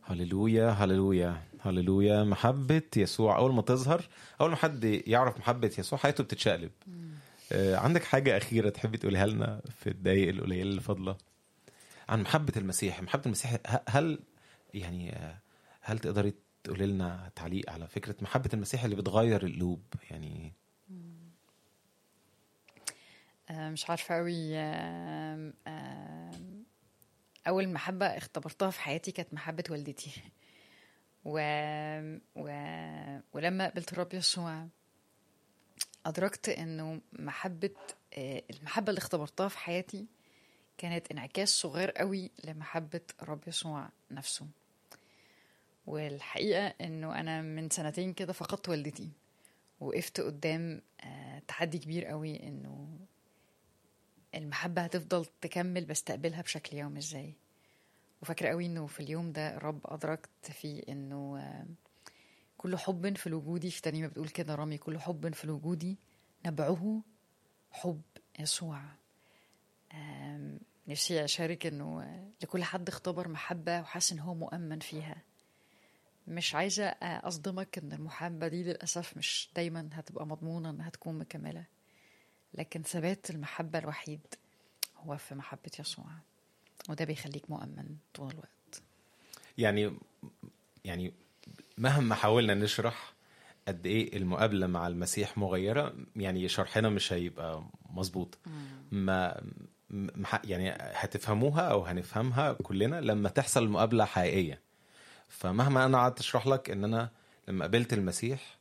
هللويا هللويا هللويا محبة يسوع أول ما تظهر أول ما حد يعرف محبة يسوع حياته بتتشقلب آه، عندك حاجة أخيرة تحبي تقوليها لنا في الدقايق القليلة اللي فاضلة عن محبة المسيح محبة المسيح ه- هل يعني آه، هل تقدري تقولي لنا تعليق على فكرة محبة المسيح اللي بتغير القلوب يعني آه، مش عارفة أوي آم، آم، أول محبة اختبرتها في حياتي كانت محبة والدتي و... و... ولما قابلت الرب يسوع أدركت إنه محبة آه، المحبة اللي اختبرتها في حياتي كانت انعكاس صغير قوي لمحبة الرب يسوع نفسه والحقيقة إنه أنا من سنتين كده فقدت والدتي وقفت قدام آه، تحدي كبير قوي إنه المحبة هتفضل تكمل بستقبلها بشكل يومي ازاي وفاكرة قوي انه في اليوم ده الرب ادركت فيه انه آه، كل حب في الوجود في ترنيمة بتقول كده رامي كل حب في الوجود نبعه حب يسوع آم، نفسي اشارك انه آه، لكل حد اختبر محبة وحاسس ان هو مؤمن فيها مش عايزة آه، اصدمك ان المحبة دي للأسف مش دايما هتبقى مضمونة انها تكون مكملة لكن ثبات المحبة الوحيد هو في محبة يسوع وده بيخليك مؤمن طول الوقت يعني يعني مهما حاولنا نشرح قد ايه المقابله مع المسيح مغيره يعني شرحنا مش هيبقى مظبوط ما ما ح- يعني هتفهموها او هنفهمها كلنا لما تحصل المقابله حقيقيه فمهما انا قعدت اشرح لك ان انا لما قابلت المسيح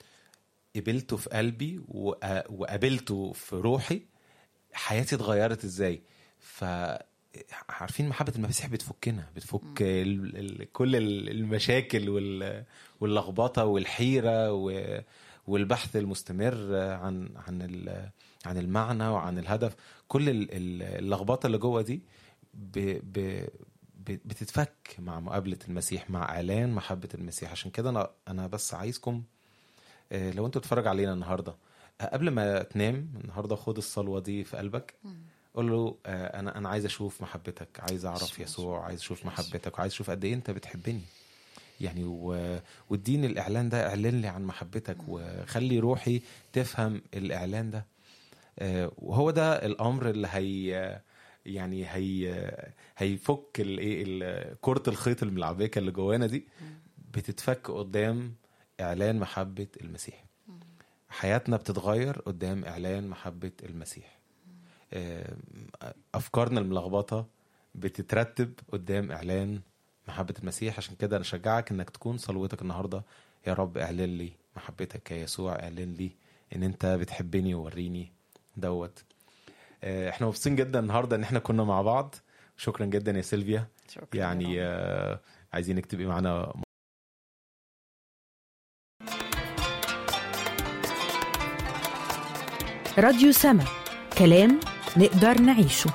قبلته في قلبي وق- وقابلته في روحي حياتي اتغيرت ازاي ف عارفين محبة المسيح بتفكنا بتفك ال... ال... كل ال- المشاكل وال... واللخبطة والحيرة و... والبحث المستمر عن عن ال... عن المعنى وعن الهدف كل ال- ال- اللخبطة اللي جوه دي ب... ب... ب- بتتفك مع مقابلة المسيح مع إعلان محبة المسيح عشان كده أنا أنا بس عايزكم آه، لو أنتوا بتتفرج علينا النهاردة آه، قبل ما تنام النهاردة خد الصلوة دي في قلبك قول له آه، انا انا عايز اشوف محبتك عايز اعرف يسوع، يسوع عايز اشوف يسوع. محبتك وعايز اشوف قد ايه انت بتحبني يعني و... واديني الاعلان ده اعلن لي عن محبتك وخلي روحي تفهم الاعلان ده آه، وهو ده الامر اللي هي يعني هي هيفك الايه ال- كره الخيط الملعبكه اللي جوانا دي بتتفك قدام اعلان محبه المسيح حياتنا بتتغير قدام اعلان محبه المسيح آه، افكارنا الملخبطه بتترتب قدام اعلان محبه المسيح عشان كده انا اشجعك انك تكون صلوتك النهارده يا رب اعلن لي محبتك يا يسوع اعلن لي ان انت بتحبني ووريني دوت آه، احنا مبسوطين جدا النهارده ان احنا كنا مع بعض شكرا جدا يا سيلفيا شكرا يا يعني رامي. آه، عايزينك تبقي معانا راديو سما كلام نقدر نعيشه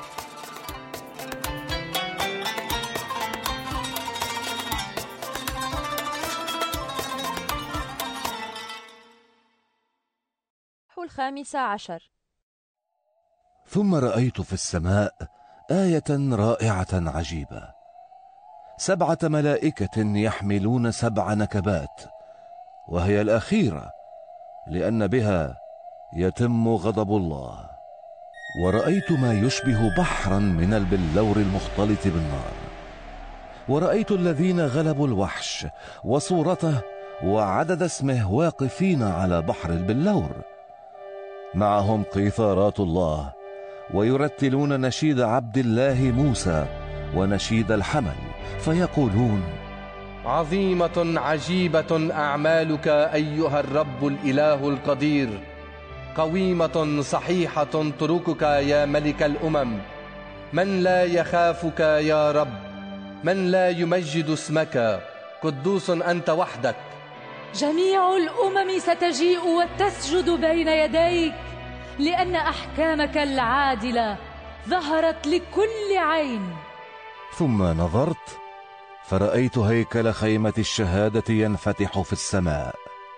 الخامسة عشر ثم رأيت في السماء آية رائعة عجيبة سبعة ملائكة يحملون سبع نكبات وهي الأخيرة لأن بها يتم غضب الله ورأيت ما يشبه بحرا من البلور المختلط بالنار ورأيت الذين غلبوا الوحش وصورته وعدد اسمه واقفين على بحر البلور معهم قيثارات الله ويرتلون نشيد عبد الله موسى ونشيد الحمل فيقولون عظيمة عجيبة أعمالك أيها الرب الإله القدير قويمة صحيحة طرقك يا ملك الأمم من لا يخافك يا رب من لا يمجد اسمك قدوس أنت وحدك جميع الامم ستجيء وتسجد بين يديك لان احكامك العادله ظهرت لكل عين ثم نظرت فرأيت هيكل خيمة الشهادة ينفتح في السماء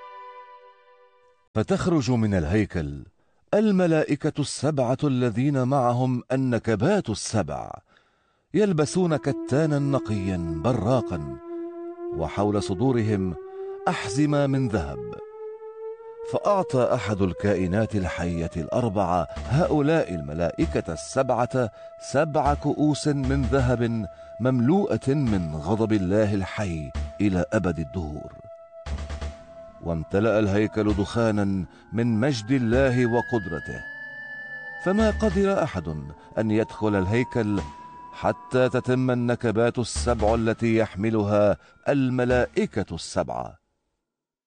فتخرج من الهيكل الملائكة السبعة الذين معهم النكبات السبع يلبسون كتانا نقيا براقا وحول صدورهم احزمه من ذهب فاعطى احد الكائنات الحيه الاربعه هؤلاء الملائكه السبعه سبع كؤوس من ذهب مملوءه من غضب الله الحي الى ابد الدهور وامتلا الهيكل دخانا من مجد الله وقدرته فما قدر احد ان يدخل الهيكل حتى تتم النكبات السبع التي يحملها الملائكه السبعه